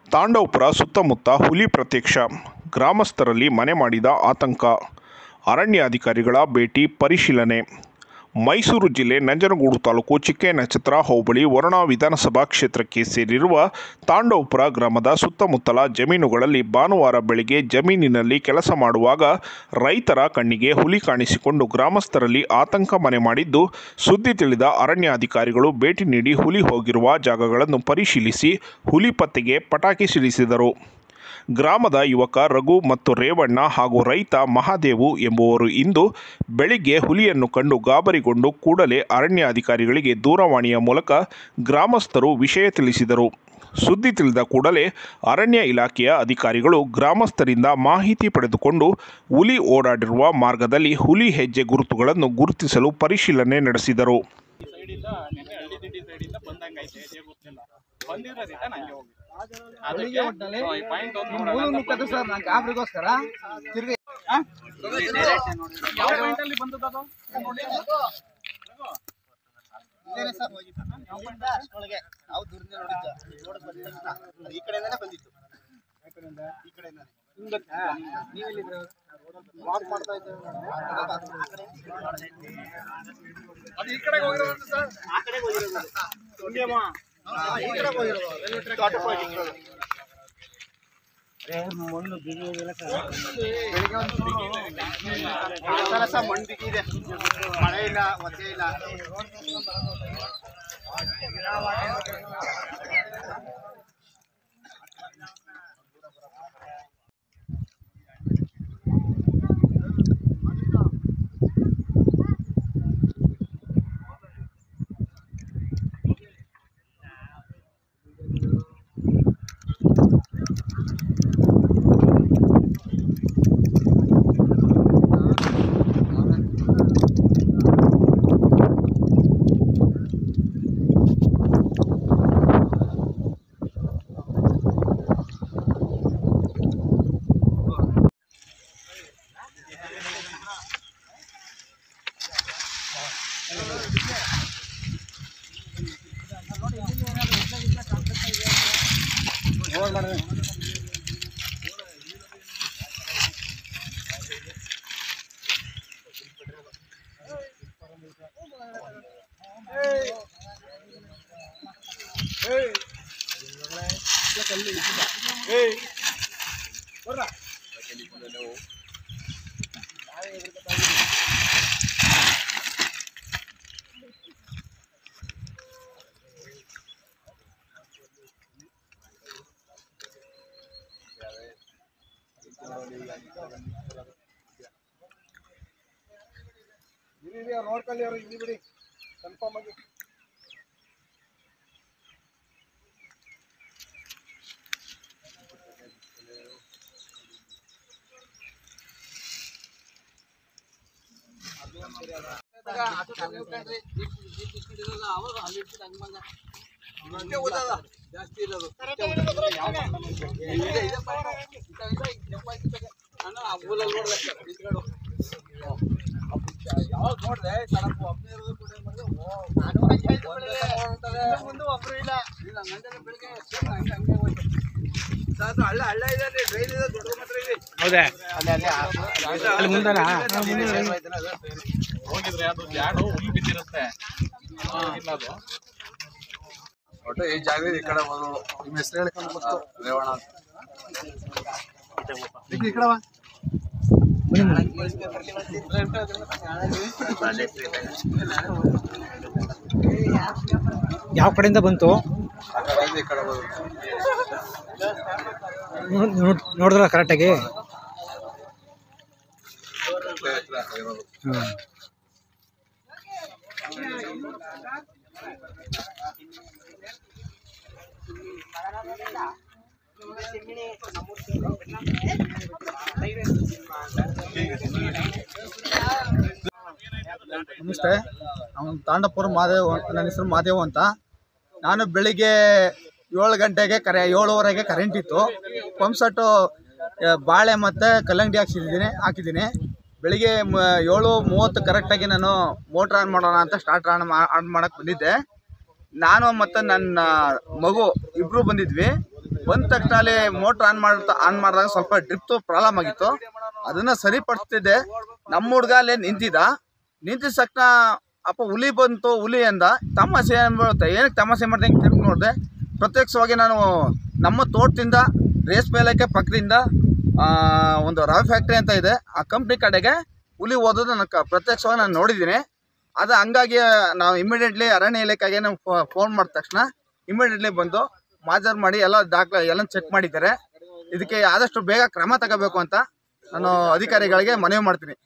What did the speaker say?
ತಾಂಡವಪುರ ಸುತ್ತಮುತ್ತ ಹುಲಿ ಪ್ರತ್ಯಕ್ಷ ಗ್ರಾಮಸ್ಥರಲ್ಲಿ ಮನೆ ಮಾಡಿದ ಆತಂಕ ಅರಣ್ಯಾಧಿಕಾರಿಗಳ ಭೇಟಿ ಪರಿಶೀಲನೆ ಮೈಸೂರು ಜಿಲ್ಲೆ ನಂಜನಗೂಡು ತಾಲೂಕು ಚಿಕ್ಕನಕ್ಷತ್ರ ಹೋಬಳಿ ವರುಣಾ ವಿಧಾನಸಭಾ ಕ್ಷೇತ್ರಕ್ಕೆ ಸೇರಿರುವ ತಾಂಡವಪುರ ಗ್ರಾಮದ ಸುತ್ತಮುತ್ತಲ ಜಮೀನುಗಳಲ್ಲಿ ಭಾನುವಾರ ಬೆಳಗ್ಗೆ ಜಮೀನಿನಲ್ಲಿ ಕೆಲಸ ಮಾಡುವಾಗ ರೈತರ ಕಣ್ಣಿಗೆ ಹುಲಿ ಕಾಣಿಸಿಕೊಂಡು ಗ್ರಾಮಸ್ಥರಲ್ಲಿ ಆತಂಕ ಮನೆ ಮಾಡಿದ್ದು ಸುದ್ದಿ ತಿಳಿದ ಅರಣ್ಯಾಧಿಕಾರಿಗಳು ಭೇಟಿ ನೀಡಿ ಹುಲಿ ಹೋಗಿರುವ ಜಾಗಗಳನ್ನು ಪರಿಶೀಲಿಸಿ ಹುಲಿ ಪತ್ತೆಗೆ ಪಟಾಕಿ ಸಿಡಿಸಿದರು ಗ್ರಾಮದ ಯುವಕ ರಘು ಮತ್ತು ರೇವಣ್ಣ ಹಾಗೂ ರೈತ ಮಹಾದೇವು ಎಂಬುವರು ಇಂದು ಬೆಳಿಗ್ಗೆ ಹುಲಿಯನ್ನು ಕಂಡು ಗಾಬರಿಗೊಂಡು ಕೂಡಲೇ ಅರಣ್ಯಾಧಿಕಾರಿಗಳಿಗೆ ದೂರವಾಣಿಯ ಮೂಲಕ ಗ್ರಾಮಸ್ಥರು ವಿಷಯ ತಿಳಿಸಿದರು ಸುದ್ದಿ ತಿಳಿದ ಕೂಡಲೇ ಅರಣ್ಯ ಇಲಾಖೆಯ ಅಧಿಕಾರಿಗಳು ಗ್ರಾಮಸ್ಥರಿಂದ ಮಾಹಿತಿ ಪಡೆದುಕೊಂಡು ಹುಲಿ ಓಡಾಡಿರುವ ಮಾರ್ಗದಲ್ಲಿ ಹುಲಿ ಹೆಜ್ಜೆ ಗುರುತುಗಳನ್ನು ಗುರುತಿಸಲು ಪರಿಶೀಲನೆ ನಡೆಸಿದರು ಈ ಸೈಡಿಂದ ನೆನ್ನೆ ಹಳ್ಳಿ ದಿಡ್ಡಿ ಸೈಡಿಂದ ಬಂದಂಗೈತೆ ಇದೇ ಗೊತ್ತಿಲ್ಲ ಬಂದಿರೋ ರಿಟರ್ನ್ ಹಂಗೆ ಹೋಗಿ ಬೆಳಿಗ್ಗೆ ಒಟ್ಟಿನಲ್ಲಿ ಈ ಪಾಯಿಂಟ್ ಒಂದು ಮೂಲ ಮುಖದ್ದು ಸರ್ ನಾನು ಗಾಬರಿಗೋಸ್ಕರ ತಿರ್ಗಿ ಯಾವ ಪಾಯಿಂಟ್ ಅಲ್ಲಿ ಬಂದದ್ದು ಅದು ಇಲ್ಲೇನೆ ಸರ್ ಹೋಗಿದ್ದು ಇಲ್ಲಿಂದ ಅಷ್ಟೊಳಗೆ ನಾವು ದೂರದಿಂದ ನೋಡಿದ್ದು ನೋಡಕ್ ಬಂದಿದ್ದ ತಕ್ಷಣ ಈ ಕಡೆಯಿಂದಾನೆ ಬಂದಿತ್ತು ಈ ಕಡೆಯಿಂದಾನೆ ನೀವೆಲ್ಲಿದ್ರು ವಾಕ್ ಮಾಡ್ತಾ ಇದ್ದೇವೆ ಅದು ಈ ಕಡೆಗೆ ಹೋಗಿರೋದು ಸರ್ ಆ ಕಡೆಗೆ ಹೋಗಿರೋದು ಹಾ, ಈ ಕಡೆಗೆ ಹೋಗಿರೋದು ರೈಲ್ವೆ ಟ್ರ್ಯಾಕ್ ಆಟೋ ಪಾಯಿಂಟ್ ಮಣ್ಣು ಬೆಳಿಗ್ಗೆ ಒಂದು ಸಲ ಸಹ ಮಣ್ಣು ಬಿಗಿದೆ ಮಳೆ ಇಲ್ಲ ಒತ್ತೆ ಇಲ್ಲ ನೋಡ್ಕೊಳ್ಳಿ ಅವರು ಇಲ್ಲಿ ಬಿಡಿ ಕನ್ಫರ್ಮ್ ಆಗಿ ಜಾಸ್ತಿ ಇರೋದು ಯಾವಾಗ ನೋಡ್ದೆ ತನಕ ಒಬ್ಬನೇ ಇರೋದು ಕೂಡ ಏನ್ ಮಾಡಿದೆ ಮುಂದೆ ಒಬ್ರು ಇಲ್ಲ ಇಲ್ಲ ನಂಗೆ ಬೆಳಿಗ್ಗೆ ಸೇಮ್ ಹಂಗೆ ಹಂಗೆ ಹೋಯ್ತು ಅದು ಹಳ್ಳ ಹಳ್ಳ ಇದೆ ಅಲ್ಲಿ ಡ್ರೈನ್ ಇದೆ ದೊಡ್ಡ ಮಾತ್ರ ಇದೆ ಹೌದಾ ಅಲ್ಲಿ ಮುಂದನಾ ಹೋಗಿದ್ರೆ ಅದು ಜಾಡು ಹುಲ್ ಬಿದ್ದಿರುತ್ತೆ ಇಲ್ಲ ಅದು ಒಟ್ಟು ಈ ಜಾಗದಲ್ಲಿ ಈ ಕಡೆ ಒಂದು ನಿಮ್ಮ ಹೆಸರು ಹೇಳ್ಕೊಂಡು ಗೊತ್ತು ರೇವಣ ಈ ಕಡೆ ಬಾ ಯಾವ ಕಡೆಯಿಂದ ಬಂತು ಆ ಕಡೆಯಿಂದ ಈ ಕಡೆ ಬಂದು ನೋಡ್- ನೋಡ್- ನೋಡಿದ್ರ ಕರೆಕ್ಟಾಗಿ ಹತ್ರ ಹತ್ರ ಇರೋದು. ಹ್ಞೂ ನಮಸ್ತೆ ನಾವು ತಾಂಡಪುರ ಮಾದೇವ್ ನನ್ನ ಹೆಸರು ಮಾದೇವ್ ಅಂತ ನಾನು ಬೆಳಿಗ್ಗೆ ಏಳು ಗಂಟೆಗೆ ಕರೆ ಏಳುವರೆಗೆ ಕರೆಂಟ್ ಇತ್ತು ಪಂಪ್ ಸೆಟ್ಟು ಆ, ಬಾಳೆ ಮತ್ತು ಕಲ್ಲಂಗಡಿ ಹಾಕ್ಸಿದ್ದೀನಿ ಹಾಕಿದ್ದೀನಿ ಬೆಳಿಗ್ಗೆ ಮ ಏಳು ಮೂವತ್ತು ಕರೆಕ್ಟಾಗಿ ನಾನು ಮೋಟ್ರ್ ಆನ್ ಮಾಡೋಣ ಅಂತ ಸ್ಟಾರ್ಟ್ ಆನ್ ಆನ್ ಮಾಡೋಕ್ಕೆ ಬಂದಿದ್ದೆ ನಾನು ಮತ್ತು ನನ್ನ ಮಗು ಇಬ್ಬರು ಬಂದಿದ್ವಿ ಬಂದ ತಕ್ಷಣ ಅಲ್ಲಿ ಮೋಟ್ರ್ ಆನ್ ಮಾಡ್ತಾ ಆನ್ ಮಾಡಿದಾಗ ಸ್ವಲ್ಪ ಡ್ರಿಪ್ತು ಪ್ರಾಬ್ಲಮ್ ಆಗಿತ್ತು ಅದನ್ನು ಸರಿಪಡಿಸ್ತಿದ್ದೆ ನಮ್ಮ ಹುಡುಗ ಅಲ್ಲೇ ನಿಂತಿದ್ದ ನಿಂತಿದ ತಕ್ಷಣ ಅಪ್ಪ ಹುಲಿ ಬಂತು ಹುಲಿ ಅಂದ ತಮಾಷೆ ಅನ್ಬಿಡುತ್ತೆ ಏನಕ್ಕೆ ತಮಾಷೆ ಮಾಡ್ದೆ ಹಿಂಗೆ ತಿರ್ಗಿ ನೋಡಿದೆ ಪ್ರತ್ಯಕ್ಷವಾಗಿ ನಾನು ನಮ್ಮ ತೋಟದಿಂದ ರೇಸ್ ಮೇಲಕ್ಕೆ ಪಕ್ಕದಿಂದ ಆ, ಒಂದು ರವೆ ಫ್ಯಾಕ್ಟ್ರಿ ಅಂತ ಇದೆ ಆ ಕಂಪ್ನಿ ಕಡೆಗೆ ಹುಲಿ ಓದೋದು ನಾನು ಕ- ಪ್ರತ್ಯಕ್ಷವಾಗಿ ನಾನು ನೋಡಿದ್ದೀನಿ ಅದು ಹಂಗಾಗಿ ನಾವು ಇಮಿಡಿಯೇಟ್ಲಿ ಅರಣ್ಯ ಇಲಾಖೆಗೆ ನಾವು ಫೋನ್ ಮಾಡಿದ ತಕ್ಷಣ ಇಮಿಡಿಯೇಟ್ಲಿ ಬಂದು ಮಾಜರ್ ಮಾಡಿ ಎಲ್ಲ ದಾಖಲೆ ಎಲ್ಲ ಚೆಕ್ ಮಾಡಿದ್ದಾರೆ ಇದಕ್ಕೆ ಆದಷ್ಟು ಬೇಗ ಕ್ರಮ ತಗೋಬೇಕು ಅಂತ ನಾನು ಅಧಿಕಾರಿಗಳಿಗೆ ಮನವಿ ಮಾಡ್ತೀನಿ